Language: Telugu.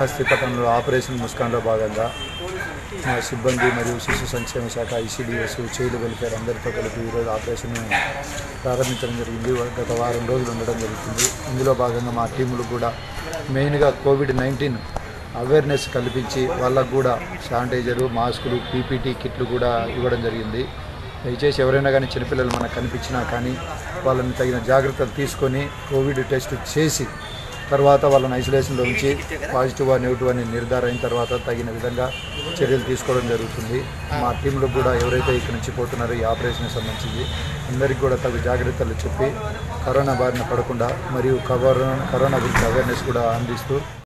స్థిపథంలో ఆపరేషన్ ముస్కాన్లో భాగంగా మా సిబ్బంది మరియు శిశు సంక్షేమ శాఖ ఐసీడీఎస్ చైల్డ్ వెల్ఫేర్ అందరితో కలిపి ఈరోజు ఆపరేషన్ ప్రారంభించడం జరిగింది గత వారం రోజులు ఉండడం జరుగుతుంది ఇందులో భాగంగా మా టీములు కూడా మెయిన్గా కోవిడ్ నైన్టీన్ అవేర్నెస్ కల్పించి వాళ్ళకు కూడా శానిటైజరు మాస్కులు పీపీటీ కిట్లు కూడా ఇవ్వడం జరిగింది దయచేసి ఎవరైనా కానీ చిన్నపిల్లలు మనకు కనిపించినా కానీ వాళ్ళని తగిన జాగ్రత్తలు తీసుకొని కోవిడ్ టెస్ట్ చేసి తర్వాత వాళ్ళని ఐసోలేషన్లో ఉంచి పాజిటివ్ నెగిటివ్ అని నిర్ధారణ అయిన తర్వాత తగిన విధంగా చర్యలు తీసుకోవడం జరుగుతుంది మా టీంలో కూడా ఎవరైతే ఇక్కడి నుంచి పోతున్నారో ఈ ఆపరేషన్కి సంబంధించింది అందరికీ కూడా తగు జాగ్రత్తలు చెప్పి కరోనా బారిన పడకుండా మరియు కరోనా కరోనా గురించి అవేర్నెస్ కూడా అందిస్తూ